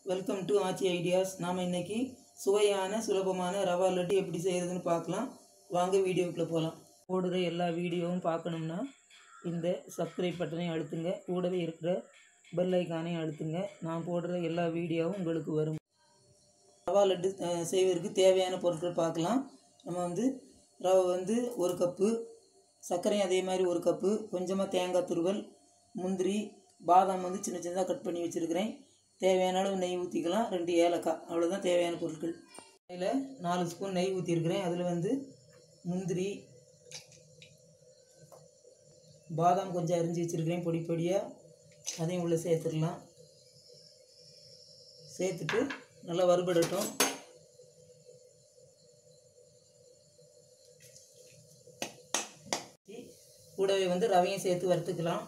welcome to Aachi ideas நாம் இன்னைக்கு சுவையான சுலபமான ரவா லட்டு எப்படி செய்கிறதுன்னு பார்க்கலாம் வாங்க வீடியோக்குள்ளே போகலாம் போடுற எல்லா வீடியோவும் பார்க்கணும்னா இந்த சப்ஸ்கிரைப் பட்டனையும் அழுத்துங்க கூடவே இருக்கிற பெல் ஐக்கானையும் அழுத்துங்க நான் போடுற எல்லா வீடியோவும் உங்களுக்கு வரும் ரவா லட்டு அஹ், செய்வதற்கு தேவையான பொருட்கள் பார்க்கலாம் நம்ம வந்து ரவை வந்து ஒரு கப்பு சர்க்கரையும் அதே மாதிரி ஒரு கப்பு கொஞ்சமாக தேங்காய் துருவல் முந்திரி பாதாம் வந்து சின்ன சின்னதாக கட் பண்ணி வச்சுருக்கிறேன் தேவையான அளவு நெய் ஊற்றிக்கலாம் ரெண்டு ஏலக்காய் அவ்வளோதான் தேவையான பொருட்கள் அதில் நாலு ஸ்பூன் நெய் ஊற்றிருக்கிறேன் அதில் வந்து முந்திரி பாதாம் கொஞ்சம் அரிஞ்சு வச்சுருக்கிறேன் பொடி பொடியாக அதையும் உள்ளே சேர்த்துடலாம் சேர்த்துட்டு நல்லா வறுபடட்டும் கூடவே வந்து ரவையும் சேர்த்து வறுத்துக்கலாம்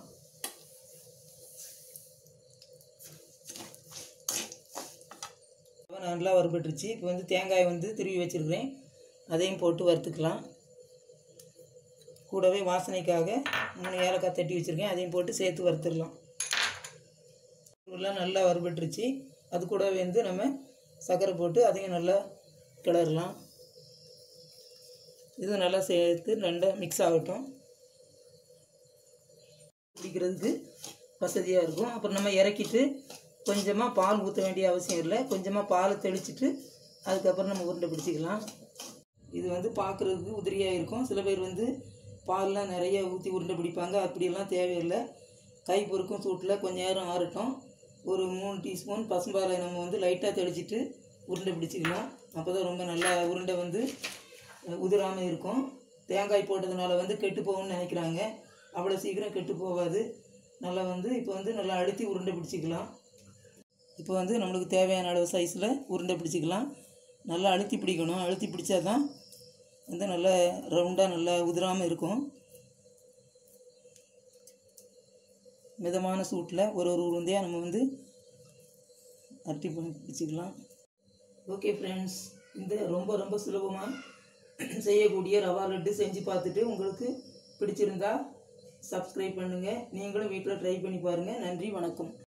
ரவை நல்லா வறுபட்டுருச்சு இப்போ வந்து தேங்காய் வந்து திருவி வச்சுருக்கிறேன் அதையும் போட்டு வறுத்துக்கலாம் கூடவே வாசனைக்காக மூணு ஏலக்காய் தட்டி வச்சுருக்கேன் அதையும் போட்டு சேர்த்து வறுத்துடலாம் எல்லாம் நல்லா வறுபட்டுருச்சு அது கூடவே வந்து நம்ம சர்க்கரை போட்டு அதையும் நல்லா கிளறலாம் இது நல்லா சேர்த்து ரெண்டா மிக்ஸ் ஆகட்டும் குடிக்கிறதுக்கு வசதியாக இருக்கும் அப்புறம் நம்ம இறக்கிட்டு கொஞ்சமாக பால் ஊற்ற வேண்டிய அவசியம் இல்லை கொஞ்சமாக பால் தெளிச்சிட்டு அதுக்கப்புறம் நம்ம உருண்டை பிடிச்சிக்கலாம் இது வந்து பார்க்குறதுக்கு உதிரியாக இருக்கும் சில பேர் வந்து பால்லாம் நிறைய ஊற்றி உருண்டை பிடிப்பாங்க அப்படியெல்லாம் தேவையில்லை கை பொறுக்கும் சூட்டில் கொஞ்ச நேரம் ஆறட்டும் ஒரு மூணு டீஸ்பூன் பசும்பாலை நம்ம வந்து லைட்டாக தெளிச்சிட்டு உருண்டை பிடிச்சிக்கலாம் அப்போ தான் ரொம்ப நல்லா உருண்டை வந்து உதிராமல் இருக்கும் தேங்காய் போட்டதுனால வந்து கெட்டு போகும்னு நினைக்கிறாங்க அவ்வளோ சீக்கிரம் கெட்டு போகாது நல்லா வந்து இப்போ வந்து நல்லா அழுத்தி உருண்டை பிடிச்சிக்கலாம் இப்போ வந்து நம்மளுக்கு தேவையான அளவு சைஸில் உருண்டை பிடிச்சிக்கலாம் நல்லா அழுத்தி பிடிக்கணும் அழுத்தி பிடிச்சா தான் வந்து நல்லா ரவுண்டாக நல்லா உதிராமல் இருக்கும் மிதமான சூட்டில் ஒரு ஒரு உருண்டையாக நம்ம வந்து அட்டி பண்ணி பிடிச்சிக்கலாம் ஓகே ஃப்ரெண்ட்ஸ் இந்த ரொம்ப ரொம்ப சுலபமாக செய்யக்கூடிய ரவா லட்டு செஞ்சு பார்த்துட்டு உங்களுக்கு பிடிச்சிருந்தா சப்ஸ்கிரைப் பண்ணுங்கள் நீங்களும் வீட்டில் ட்ரை பண்ணி பாருங்கள் நன்றி வணக்கம்